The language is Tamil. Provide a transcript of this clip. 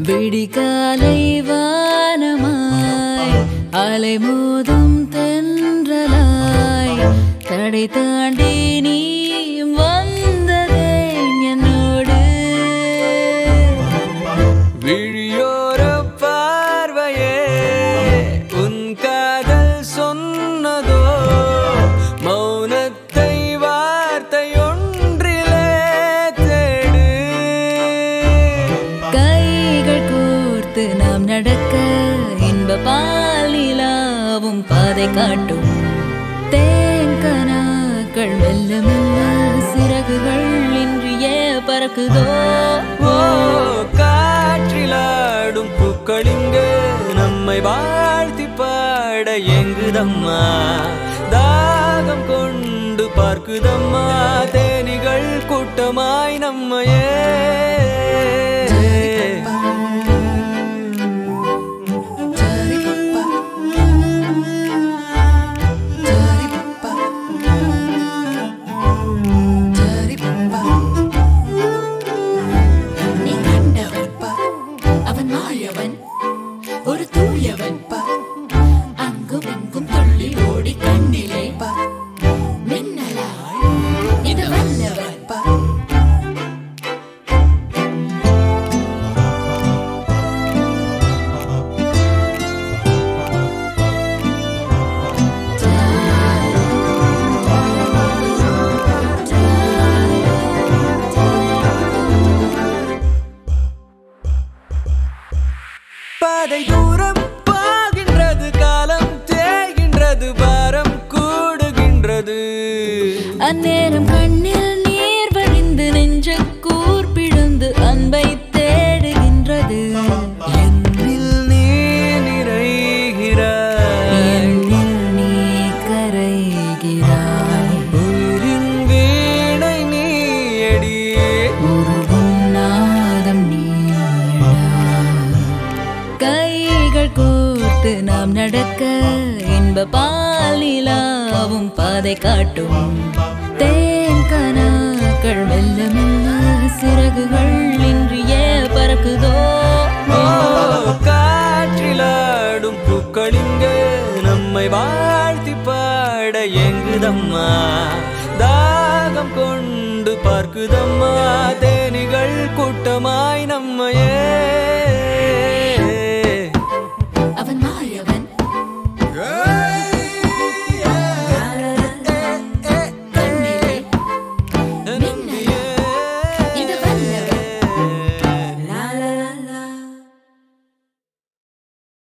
விடிகாலை வானமாய் அலை மோதும் தென்றலாய் தடை தாண்டி நீ வந்ததே என்னோடு விழியோர பார்வையே உன் காதல் சொன்னதோ மௌனத்தை வார்த்தை ஒன்றிலே தேடு கைகள் கோர்த்து நாம் நடக்க இன்ப பால் நிலாவும் பாதை காட்டும் தேங்கனாக்கள் மெல்ல மெல்ல சிறகுகள் இன்றியே பறக்குதோ ஓ காற்றிலாடும் பூக்களிங்கு நம்மை வாழ்த்தி பாட எங்குதம்மா தாகம் கொண்டு பார்க்குதம்மா தேனிகள் கூட்டமாய் நம்மையே நீ கண்டவன் அவன் மாயவன் ஒரு தூயவன் அங்கும் இங்கும் துள்ளி ஓடி கண்ணிலே மின்னலாய் இது வல்லவன் பாதை தூரம் போகின்றது காலம் தேய்கின்றது பாரம் கூடுகின்றது அந்நேரம் கண்ணில் நீர் வழிந்து நெஞ்ச கூர்பிழந்து அன்பை தேடுகின்றது என்னில் நீ நிறைகிறாய் என்னில் நீ கரைகிறாய் உயிரின் வீணை நீயடி உருகும் நாதம் நீடா கைகள் கோர்த்து நாம் நடக்க இன்ப பால் நிலாவும் பாதை காட்டும் தேன் கனாக்கள் மெல்ல மெல்ல சிறகுகள் இன்றியே பறக்குதோ ஓ காற்றிலாடும் பூக்களிங்கு நம்மை வாழ்த்தி பாட எங்குதம்மா தாகம் கொண்டு பார்க்குதம்மா தேனிகள் கூட்டமாய் நம்மையே